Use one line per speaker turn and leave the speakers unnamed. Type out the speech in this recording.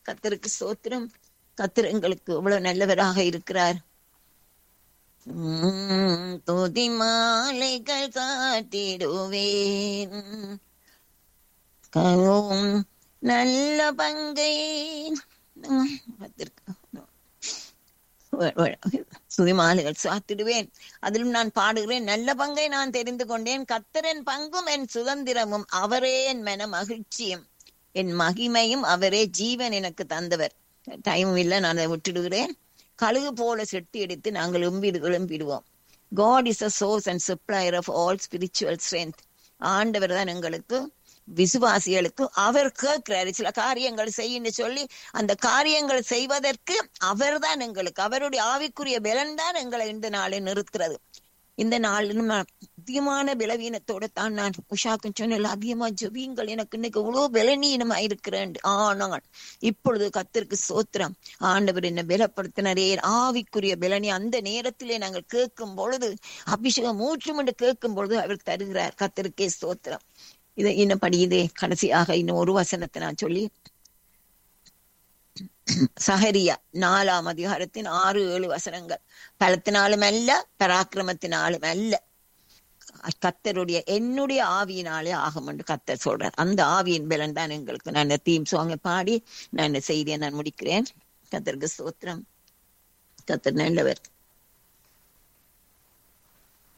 கத்தருக்கு சோத்திரம் கத்தர் எங்களுக்கு எவ்வளவு நல்லவராக இருக்கிறார் உம், துதி மாலைகள் காத்திடுவேன் கவும் நல்ல பங்கை உம், கர்த்தருக்கு சுதிமாலைகள் சாத்திடுவேன் அதிலும் நான் பாடுகிறேன் நல்ல பங்கை நான் தெரிந்து கொண்டேன் கத்தரின் பங்கும் என் சுதந்திரமும் அவரே என் மன மகிழ்ச்சியும் என் மகிமையும் அவரே ஜீவன் எனக்கு தந்தவர் டைம் இல்லை நான் அதை விட்டுடுகிறேன் கழுகு போல செட்டி எடுத்து நாங்கள் எம்பிடு எழும்பிடுவோம் God is a source and supplier of all spiritual strength ஆண்டவர் தான் எங்களுக்கு விசுவாசிகளுக்கு அவர் கேட்கிறாரு சில காரியங்கள் செய்யுன்னு சொல்லி அந்த காரியங்கள் செய்வதற்கு அவர்தான் எங்களுக்கு அவருடைய ஆவிக்குரிய பலன் தான் எங்களை இந்த நாளை நிறுத்துறது இந்த நாளிலும் நான் அதிகமான பலவீனத்தோட தான் நான் உஷாக்கும் சொன்னேன் அதிகமா ஜெபியுங்கள் எனக்கு இன்னைக்கு இவ்வளவு பலவீனமா இருக்கிறேன் ஆனால் இப்பொழுது கத்திற்கு சோத்திரம் ஆண்டவர் என்ன பலப்படுத்தினரே ஆவிக்குரிய பலனி அந்த நேரத்திலே நாங்கள் கேட்கும் பொழுது அபிஷேகம் மூற்றும் என்று கேட்கும் பொழுது அவர் தருகிறார் கத்திற்கே ஸ்தோத்திரம் இதை இன்னும் படியுதே கடைசியாக இன்னும் ஒரு வசனத்தை நான் சொல்லி சஹரியா நாலாம் அதிகாரத்தின் ஆறு ஏழு வசனங்கள் பலத்தினாலும் அல்ல பராக்கிரமத்தினாலும் அல்ல கத்தருடைய என்னுடைய ஆவியினாலே ஆகும் என்று கத்தர் சொல்றார் அந்த ஆவியின் பலன் தான் எங்களுக்கு நான் தீம் சாங்க பாடி நான் இந்த செய்தியை நான் முடிக்கிறேன் கத்தருக்கு ஸ்தோத்திரம் கத்தர் நல்லவர்